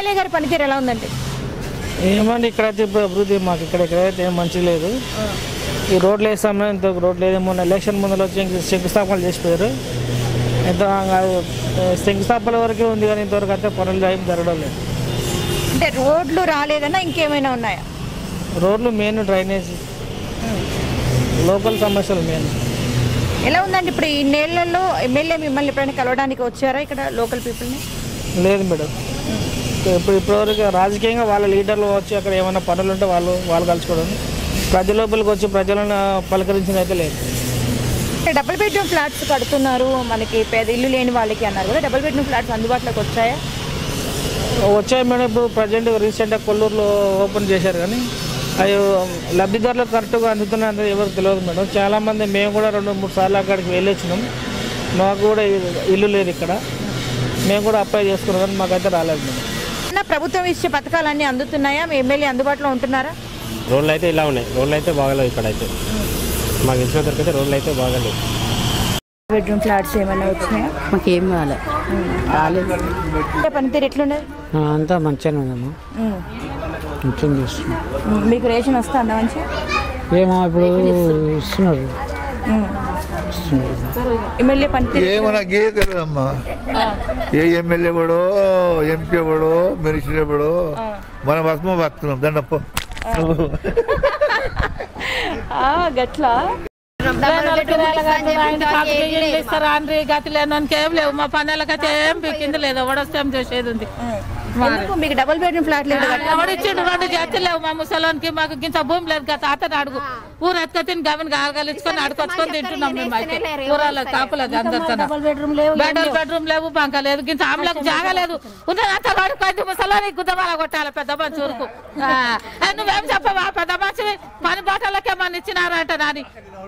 MLA గారి పనితీరు ఎలా ఉందండి ఏమండి ఇక్కడైతే ఇప్పుడు అభివృద్ధి మాకు ఇక్కడ ఇక్కడైతే ఏం మంచి లేదు ఈ రోడ్లు వేస్తామని ఇంత రోడ్లు ఏదో మొన్న ఎలక్షన్ ముందు వచ్చి ఇంక శంకుస్థాపనలు చేసిపోయారు ఎంత శంకుస్థాపన వరకే ఉంది కానీ ఇంతవరకు అయితే పనులు ఏం జరగడం లేదు అంటే రోడ్లు రాలేదన్నా ఇంకేమైనా ఉన్నాయా రోడ్లు మెయిన్ డ్రైనేజ్ లోకల్ సమస్యలు మెయిన్ ఎలా ఉందండి ఇప్పుడు ఈ నెలల్లో ఎమ్మెల్యే మిమ్మల్ని ఎప్పుడైనా కలవడానికి వచ్చారా ఇక్కడ లోకల్ పీపుల్ని లేదు మేడం ఇప్పుడు ఇప్పటివరకు రాజకీయంగా వాళ్ళ లీడర్లు వచ్చి అక్కడ ఏమైనా పనులు ఉంటే వాళ్ళు వాళ్ళు కలుసుకోవడం ప్రజల లోపలికి వచ్చి ప్రజలను పలకరించిన అయితే లేదు అంటే డబుల్ బెడ్రూమ్ ఫ్లాట్స్ కడుతున్నారు మనకి పేద ఇల్లు లేని వాళ్ళకి అన్నారు కదా డబుల్ బెడ్రూమ్ ఫ్లాట్స్ అందుబాటులోకి వచ్చాయా వచ్చాయి మేడం ఇప్పుడు ప్రజెంట్ రీసెంట్గా కొల్లూరులో ఓపెన్ చేశారు కానీ అవి లబ్ధిదారులకు కరెక్ట్గా అందుతున్నాయని ఎవరికి తెలియదు మేడం చాలామంది మేము కూడా రెండు మూడు సార్లు అక్కడికి వెళ్ళొచ్చినాం మాకు కూడా ఇ- ఇల్లు లేదు ఇక్కడ మేము కూడా అప్లై చేసుకున్నాం కానీ మాకైతే రాలేదు మేడం అన్న ప్రభుత్వం ఇచ్చే పథకాలన్నీ అందుతున్నాయా మీ ఎమ్మెల్యే అందుబాటులో ఉంటున్నారా రోడ్లు అయితే ఇలా ఉన్నాయి రోడ్లు అయితే బాగాలేవు ఇక్కడైతే మాకు ఇచ్చిన దొరికితే రోడ్లు అయితే బాగాలేవు బెడ్రూమ్ ఫ్లాట్స్ ఏమైనా వచ్చినాయా మాకేం కాలే రాలేదు అంటే పనితీరు ఎట్లుండదు అంతా మంచిగానే ఉందమ్మా మంచిగా చేస్తున్నాం మీకు రేషన్ వస్తుందా మంచిగా ఏమో ఇప్పుడు ఇస్తున్నారు ఇస్తున్నారు ఎమ్మెల్యే పనితీరు ఏమన్నా గీయ తెలియదమ్మా ఏ ఎమ్మెల్యే కూడా ఎంపీ కూడా మినిస్టర్ కూడా మనం బతుకు బతున్నాం దండప్ప గట్లా ఇస్తారు అండ్రి గతి లేనోనికి ఏం లేవు మా పనులకైతే ఏం పిక్కింది లేదు ఎవడొస్తే ఏం చేసేది ఉంది ఎందుకు మీకు డబుల్ బెడ్రూమ్ ఫ్లాట్ లేదు కదా ఎవడిచ్చిండు రెండు చేతులు లేవు మా ముసలోనికి మాకు ఇంత భూమి లేదు కదా తాతని అడుగు ఊరు ఎత్తుకొని గమని కాగలించుకొని అడుకొచ్చుకొని తింటున్నాం మేము అయితే ఊరాల కాపులేదు అందరితో బెడ్రూమ్ బెడ్రూమ్ లేవు బంక లేదు గింత ఆమెలకు జాగలేదు ఉన్నదంతా వాడు కొంచెం ముసలోని గుద్దమాల కొట్టాలి పెద్ద మంచి ఊరుకు ఆ, ఏ, నువ్వేం చెప్పవా పెద్ద మంచి పని బాటలకే మన ఇచ్చినారంట నాని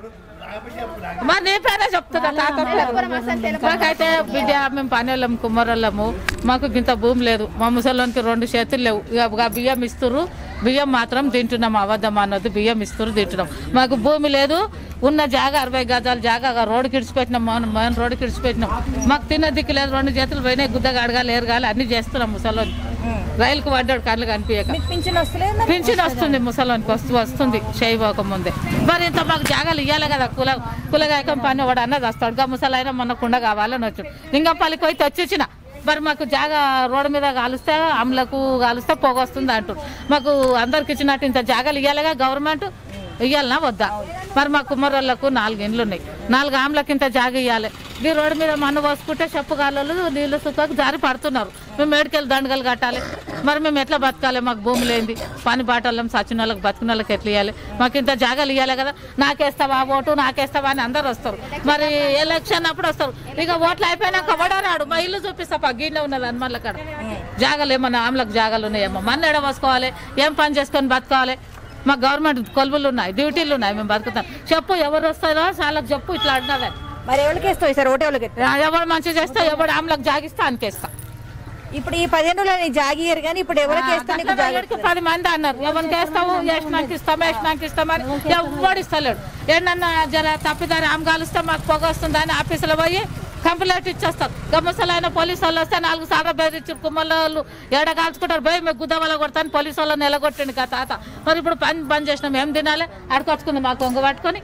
మరి నీ పేరే చెప్తున్నా తాత పేరు. మాకైతే బిడ్డ మేము పనిళ్ళం కుమ్మరోళ్ళము మాకు ఇంత భూమి లేదు మా ముసలోనికి రెండు చేతులు లేవు ఇక ఇక బియ్యం ఇస్తురు బియ్యం మాత్రం తింటున్నాం అబద్ధం అన్నది బియ్యం ఇస్తురు తింటున్నాం మాకు భూమి లేదు ఉన్న జాగా అరవై గజాల జాగా రోడ్డు కిడిచిపెట్టినాం మనం మనం రోడ్డు కిడిచిపెట్టినాం మాకు తిన్న దిక్కు లేదు రెండు చేతులు పోయినాయి గుద్దగా అడగాలి ఏరగాలి అన్ని చేస్తున్నాం ముసలోని రైలుకు పడ్డాడు కళ్ళు కనిపించక పింఛన్ వస్తలేదు పింఛన్ వస్తుంది ముసలానికి వస్తు వస్తుంది చేయబోక ముందే మరి ఇంత మాకు జాగాలు ఇవ్వాలి కదా కుల కులగాయకం పని వాడు అన్నది వస్తాడు గా ముసలైనా మొన్న కుండ కావాలని వచ్చాడు ఇంకా పలికి పోయి తెచ్చిచ్చిన మరి మాకు జాగా రోడ్డు మీద కాలుస్తే అమ్లకు కాలుస్తే పొగ వస్తుంది అంటారు మాకు అందరికి ఇచ్చినట్టు ఇంత జాగాలు ఇవ్వాలిగా గవర్నమెంట్ ఇవ్వాలనా వద్దా మరి మా కుమ్మరోళ్ళకు నాలుగు ఇండ్లు ఉన్నాయి నాలుగు ఆమ్లకి ఇంత జాగ ఇవ్వాలి ఈ రోడ్డు మీద మన్ను పోసుకుంటే చెప్పు గాలు నీళ్ళు సుఖకు జారి పడుతున్నారు మేము మేడికెళ్ళి దండగలు కట్టాలి మరి మేము ఎట్లా బతకాలి మాకు భూమి లేనిది పని బాటలం సచిన వాళ్ళకి బతుకున్న వాళ్ళకి ఎట్లా ఇవ్వాలి మాకు ఇంత జాగాలు ఇవ్వాలి కదా నాకేస్తావా ఓటు నాకేస్తావా అని అందరు వస్తారు మరి ఎలక్షన్ అప్పుడు వస్తారు ఇక ఓట్లు అయిపోయినాక రాడు మా ఇల్లు చూపిస్తా పా గిన్నె ఉన్నది అని మళ్ళీ అక్కడ జాగాలు ఏమన్నా ఆమ్లకు జాగాలు ఉన్నాయేమో మన ఎడ పోసుకోవాలి ఏం పని చేసుకొని బతకాలి మా గవర్నమెంట్ కొలువులు ఉన్నాయి డ్యూటీలు ఉన్నాయి మేము బతుకుతాం చెప్పు ఎవరు వస్తారో వాళ్ళకి చెప్పు ఇట్లా అంటున్నదని మరి ఎవరికి ఇస్తావు సార్ ఓటు ఎవరికి ఎవరు మంచి చేస్తా ఎవడు ఆమ్లకు జాగిస్తా అనికేస్తా ఇప్పుడు ఈ పదిహేను రోజులు నీకు జాగియరు కానీ ఇప్పుడు ఎవరికి వేస్తా నీకు జాగి ఎవరికి పది మంది అన్నారు ఎవరికి వేస్తావు వేసినాకి ఇస్తాం వేసినాకి ఇస్తామని ఎవడు ఇస్తలేడు ఏంటన్నా జర తప్పిదారి ఆమె కాలుస్తే మాకు పొగ వస్తుంది అని ఆఫీసులో పోయి కంప్లైంట్ ఇచ్చేస్తారు గమ్మసలైన పోలీసు వాళ్ళు వస్తే నాలుగు సార్లు బెదిరించి కుమ్మల వాళ్ళు ఏడ కాల్చుకుంటారు పోయి మేము గుద్దవల కొడతాను పోలీసు వాళ్ళు నిలగొట్టిండు కదా తాత మరి ఇప్పుడు పని బంద్ చేసినాం ఏం తినాలి అడకొచ్చుకుంది మాకు కొంగ పట్టుకొని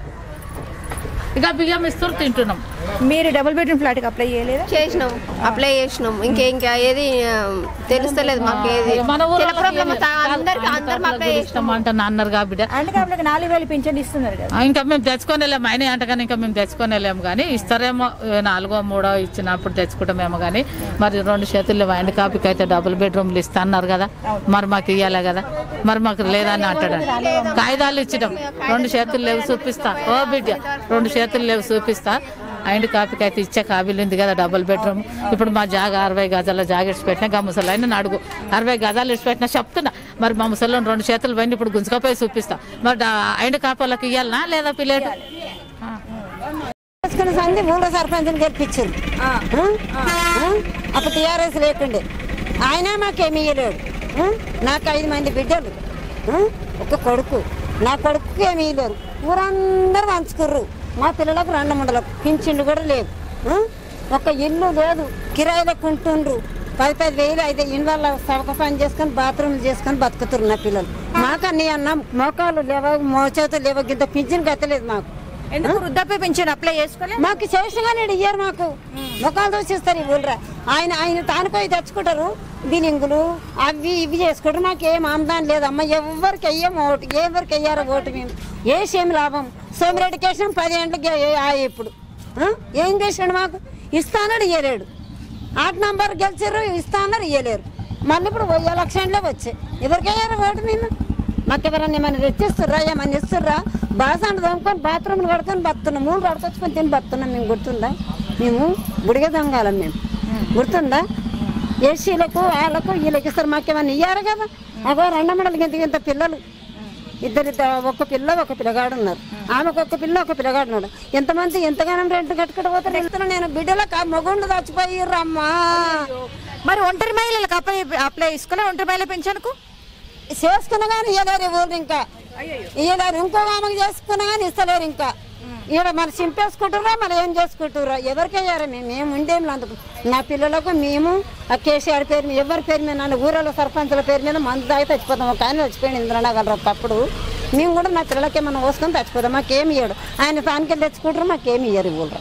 ఇక బియ్యం ఇస్తారు తింటున్నాం మీరు డబుల్ బెడ్రూమ్ ఫ్లాట్కి అప్లై చేయలేదా చేసినాం అప్లై చేసినాం ఇంకా ఇంకా ఏది ఆ, తెలుస్తలేదు మాకు ఏది మన ఊరు తెల ప్రాబ్లం అంతా అందరికి అందరం అప్లై చేసినాం ఇష్టం అంటున్నా అన్నారు కా బిడ్డ అంటే కాబట్టి నాలుగు వేలు పింఛన్ ఇస్తున్నారు కదా ఆ, ఇంకా మేము తెచ్చుకోనేలేము అయినా అంటగానే ఇంకా మేము తెచ్చుకోనేలేము కానీ ఇస్తారేమో ఏ నాలుగో మూడో ఇచ్చినప్పుడు తెచ్చుకుంటామేమో కానీ మరి రెండు చేతుల్లో వైండ్ కాపీకి అయితే డబుల్ బెడ్రూమ్లు ఇస్తా అన్నారు కదా మరి మాకు ఇవ్వాలి కదా మరి మాకు లేదని అంటాడు కాగితాలు ఇచ్చడం రెండు చేతులు లేవు చూపిస్తా ఓ బిడ్డ రెండు చేతులు లేవు చూపిస్తా అండ్ కాపీకి అయితే ఇచ్చే కాబీలు ఉంది కదా డబుల్ బెడ్రూమ్ ఇప్పుడు మా జాగా అరవై గజాల జాగా ఇడిచిపెట్టినా గా ముసలైన అడుగు అరవై గజాలు ఇడిచిపెట్టినా చెప్తున్నా మరి మా ముసలిలో రెండు చేతులు పోయింది ఇప్పుడు గుంజుకపోయి చూపిస్తా మరి అండ్ కాపీలకు ఇవ్వాలనా లేదా పిల్లలు చేసుకున్న సంది మూడో సర్పంచ్ని గెలిపించింది అప్పుడు టీఆర్ఎస్ లేకుండే ఆయన మాకేమి ఇవ్వలేడు ఆ? నాకు ఐదు మంది బిడ్డలు ఆ? ఒక కొడుకు నా కొడుకు ఏమి ఇవ్వలేరు ఊరందరూ పంచుకుర్రు మా పిల్లలకు రెండు మండలకు పింఛన్లు కూడా లేవు ఆ? ఒక ఇల్లు లేదు కిరాయిలకు ఉంటుండ్రు పది పది వేలు అయితే ఇండ్లలో సవక పని చేసుకొని బాత్రూమ్లు చేసుకొని బతుకుతున్నారు నా పిల్లలు మాకన్నీ అన్న మోకాలు లేవ మోచేతులు లేవ గింత పింఛన్ గతలేదు మాకు ఎందుకు వృద్ధాప్య పెన్షన్ అప్లై చేసుకోలే మాకు చేసినగానే ఇయ్యారు మాకు ముఖాలు చూసిస్తారు ఈ ఊళ్ళో ఆయన ఆయన తానుకోయి తెచ్చుకుంటారు బిలింగులు అవి ఇవి చేసుకుంటారు మాకు ఏం ఆమ్దాన్ లేదమ్మా ఎవరికి అయ్యాము ఓటు ఎవరికి అయ్యారో ఓటు మేము ఏం లాభం సోమిరెడ్డి కేసం పది గంటలకి ఆయ ఇప్పుడు ఆ? ఏం చేసాడు మాకు ఇస్తానడు ఇయ్యలేడు ఆట నంబర్ గెలిచారు ఇస్తానన్నారు ఇయ్యలేరు మళ్ళీ ఇప్పుడు ఎలక్షన్లో వచ్చాయి ఎవరికి అయ్యారు ఓటు మేము మాకు ఎవరన్నా ఏమైనా తెచ్చిస్తుర్రా ఏమైనా ఇస్తుర్రా బాసాన్ని తోముకొని బాత్రూమ్లు కడుకొని బతున్నాం మూడు కడుకొచ్చుకొని తిని బతున్నాం మేము గుర్తుందా మేము బుడిగ దొంగలం మేము గుర్తుందా ఏసీలకు వాళ్ళకు వీళ్ళకి ఇస్తారు మాకేమన్నా ఇయ్యారు కదా అగో రెండమ్మడలకి ఇంత ఇంత పిల్లలు ఇద్దరు ఇద్దరు ఒక పిల్ల ఒక పిల్లగాడు ఉన్నారు ఆమెకు ఒక పిల్ల ఒక పిల్లగాడు ఉన్నాడు ఎంతమంది ఎంతగానో రెంట్ కట్టుకుంటూ పోతారు వెళ్తున్నా నేను బిడ్డలకు మొగుండు చచ్చిపోయిర్రమ్మా మరి ఒంటరి మహిళలకు అప్లై అప్లై చేసుకోలే ఒంటరి మహిళ పెన్షన్కు చేసుకున్నా కానీ ఇవ్వలేరు ఊరు ఇంకా ఇవ్వలేరు ఇంకో ఆమెకు చేసుకున్నా కానీ ఇస్తలేరు ఇంకా ఈడ మరి చింపేసుకుంటుర్రా మరి ఏం చేసుకుంటుర్రా ఎవరికి అయ్యారా మేము మేము ఉండేం అందుకు నా పిల్లలకు మేము ఆ కేసీఆర్ పేరు మీద ఎవరి పేరు మీద నన్ను ఊరలో సర్పంచుల పేరు మీద మందు తాగి చచ్చిపోతాం ఒక ఆయన చచ్చిపోయింది ఇంద్రనగర్ ఒకప్పుడు మేము కూడా నా పిల్లలకి ఏమన్నా పోసుకొని చచ్చిపోతాం మాకేమి ఇయ్యడు ఆయన పానికి తెచ్చుకుంటారు మాకేమి ఇయ్యరు ఊళ్ళో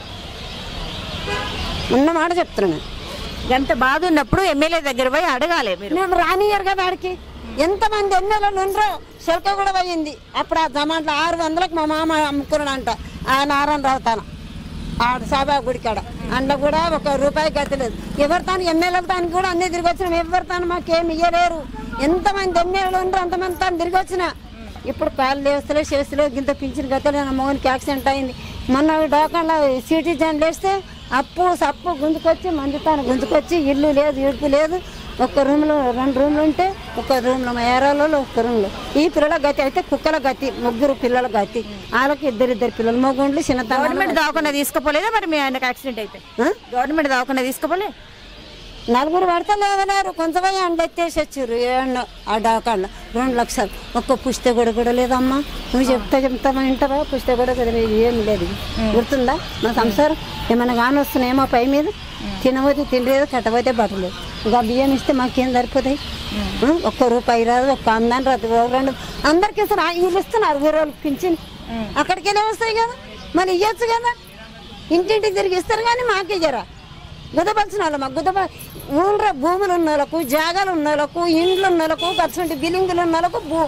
ఉన్న మాట చెప్తున్నాను ఎంత బాధ ఉన్నప్పుడు ఎమ్మెల్యే దగ్గర పోయి అడగాలి మీరు మేము రానియరు కదా ఆడికి ఎంతమంది ఎన్నెలలో ఉండరో శిల్క కూడా పోయింది అప్పుడు ఆ జమాంట్లో ఆరు వందలకు మా మామ అమ్ముకున్నాడంట ఆ నారాయణ రావు తన ఆడ సాబా గుడి కాడ అందులో కూడా ఒక రూపాయి గతలేదు ఎవరి తాను ఎమ్మెల్యేల తాను కూడా అన్నీ తిరిగి వచ్చినాం ఎవరి తాను మాకేమి ఇయ్యలేరు ఎంతమంది ఎమ్మెల్యేలు ఉండరు అంతమంది తాను తిరిగి వచ్చిన ఇప్పుడు కాళ్ళు లేస్తలే చేస్తలే గింత పింఛన్ గతలే నా మోహన్కి యాక్సిడెంట్ అయింది మొన్న డోకంలో సిటీ జన్ లేస్తే అప్పు సప్పు గుంజుకొచ్చి మంది తాను గుంజుకొచ్చి ఇల్లు లేదు ఇడుపు లేదు ఒక్క రూమ్లో రెండు రూమ్లు ఉంటే ఒక రూమ్లో మా ఏరాలలో ఒక్క రూమ్లో ఈ పిల్లల గతి అయితే కుక్కల గతి ముగ్గురు పిల్లల గతి వాళ్ళకి ఇద్దరిద్దరు పిల్లలు మొగుండ్లు చిన్నతనం గవర్నమెంట్ దవాఖాన తీసుకుపోలేదా మరి మీ ఆయనకు యాక్సిడెంట్ అయితే గవర్నమెంట్ దవాఖాన తీసుకుపోలే నలుగురు పడితే లేవలేరు కొంచెం అండ్లు ఎత్తేసి వచ్చారు ఏమన్నా ఆ డాకాళ్ళు రెండు లక్షలు ఒక్క పుస్తక కూడా కూడా లేదమ్మా నువ్వు చెప్తా చెప్తామా వింటావా పుస్తక కూడా కూడా లేదు, ఏం లేదు గుర్తుందా మా సంసారం ఏమైనా కాని వస్తున్నాయేమో పై మీద తినబోతే తినలేదు కట్టబోతే బట్టలేదు ఇంకా బియ్యం ఇస్తే మాకేం సరిపోతాయి ఆ, ఒక్క రూపాయి రాదు ఒక్క అందాన్ని రాదు ఓ రెండు అందరికి ఇస్తారు ఆ, వీళ్ళు ఇస్తున్నారు ఊరు వాళ్ళకి పింఛన్ అక్కడికి వెళ్ళి వస్తాయి కదా మళ్ళీ ఇవ్వచ్చు కదా ఇంటింటికి తిరిగి ఇస్తారు కానీ మాకు ఇయ్యరా గుదపలిసిన వాళ్ళు మాకు గుదప ఊళ్ళో భూములు ఉన్న వాళ్ళకు జాగాలు ఉన్న వాళ్ళకు ఇండ్లు ఉన్న వాళ్ళకు ఖర్చు బిల్డింగులు ఉన్న వాళ్ళకు భూ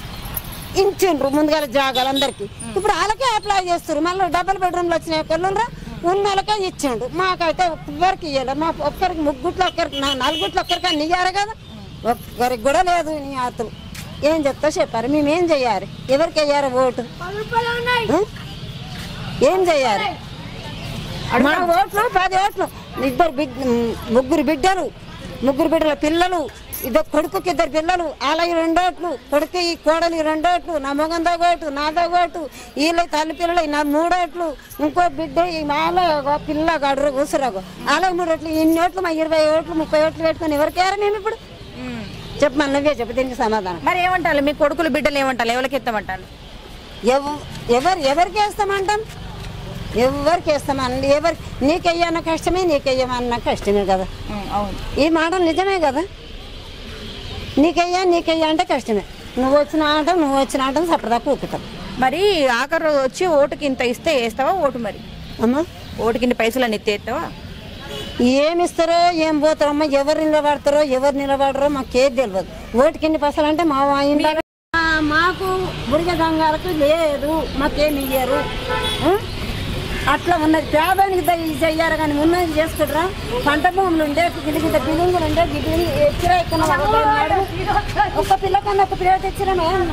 ఇచ్చిండ్రు ముందుగా జాగాలు అందరికి ఇప్పుడు వాళ్ళకే అప్లై చేస్తారు మళ్ళీ డబుల్ బెడ్రూమ్లు వచ్చినాయి ఒకళ్ళు ఉన్న వాళ్ళకే ఇచ్చిండు మాకైతే ఒక్కరికి ఇవ్వాలి మా ఒక్కరికి ముగ్గుట్లో ఒక్కరికి నా నలుగుట్లో ఒక్కరికి అని ఇయ్యారు కదా ఒక్కరికి కూడా లేదు నీ ఆతులు ఏం చెప్తా చెప్పారు మేము ఏం చెయ్యాలి ఎవరికి అయ్యారు ఓటు ఆ? ఏం చెయ్యాలి మా ఓట్లు పది ఓట్లు ఇద్దరు బిడ్ ముగ్గురు బిడ్డలు ముగ్గురు బిడ్డల పిల్లలు ఇద్దరు కొడుకుకి ఇద్దరు పిల్లలు అలాగే రెండోట్లు కొడుకు ఈ కోడలి రెండోట్లు నా మొగందో ఓటు నాదో ఓటు వీళ్ళ తల్లి పిల్లలు నా మూడోట్లు ఇంకో బిడ్డ ఈ మాలో ఒక పిల్ల గడురు కూసురాగు అలాగే మూడు ఓట్లు ఇన్ని ఓట్లు మా ఇరవై ఓట్లు ముప్పై ఓట్లు పెట్టుకొని ఎవరికేరా మేము ఇప్పుడు చెప్పమని నువ్వే చెప్పు దీనికి సమాధానం మరి ఏమంటారు మీ కొడుకులు బిడ్డలు ఏమంటారు ఎవరికి ఎత్తామంటారు ఎవ- ఎవరు ఎవరికి వేస్తామంటాం ఎవరికి వేస్తామని ఎవరి నీకెయ్యన్న కష్టమే నీకెయ్యమన్న కష్టమే కదా అవును ఈ మాట నిజమే కదా నీకయ్యా నీకయ్యా అంటే కష్టమే నువ్వు వచ్చిన ఆట నువ్వు వచ్చిన ఆట సపదాకా ఊపుతాం మరి ఆఖరి రోజు వచ్చి ఓటుకి ఇంత ఇస్తే వేస్తావా ఓటు మరి అమ్మా ఓటుకి ఇన్ని పైసలు అని ఎత్తేస్తావా ఏమి ఇస్తారో ఏం పోతారో అమ్మా ఎవరు నిలబడతారో ఎవరు నిలబడరో మాకేది తెలియదు ఓటుకి ఎన్ని పైసలు అంటే మా ఇంట్లో ఆ, మాకు బుడిగ దొంగలకు లేదు మాకేమి ఇయ్యరు ఆ? అట్లా ఉన్నది పేదానికి చెయ్యారు కానీ ఉన్నది చేసుకుంటారా పంట భూములు ఉండే గిది గిద్ద బిల్డింగులు ఉండే గిడ్డి ఎచ్చిరా ఇక్కడ ఒక్క పిల్ల కన్నా ఒక పిల్ల తెచ్చిరా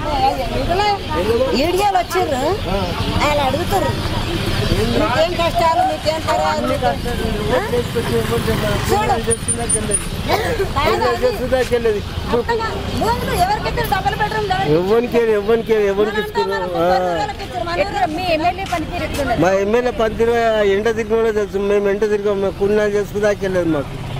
ఈడియాలు వచ్చిర్రు ఆయన అడుగుతారు మీకేం కష్టాలు మీకేం తరాలు మీకు? ఆ? చూడు అంతగా భూములు ఎవరికైతే డబుల్ బెడ్రూమ్ ఎవరికి ఎవరికి ఎవరికి ఇస్తున్నారు ఎట్లా మీ ఎమ్మెల్యే పనితీరు ఎట్లున్నది మా ఎమ్మెల్యే పనితీరు ఎండ తిరిగిన తెలుసు మేము ఎండ తిరిగాం మేము కున్నా చేసుకుదాకెళ్ళలేదు మాకు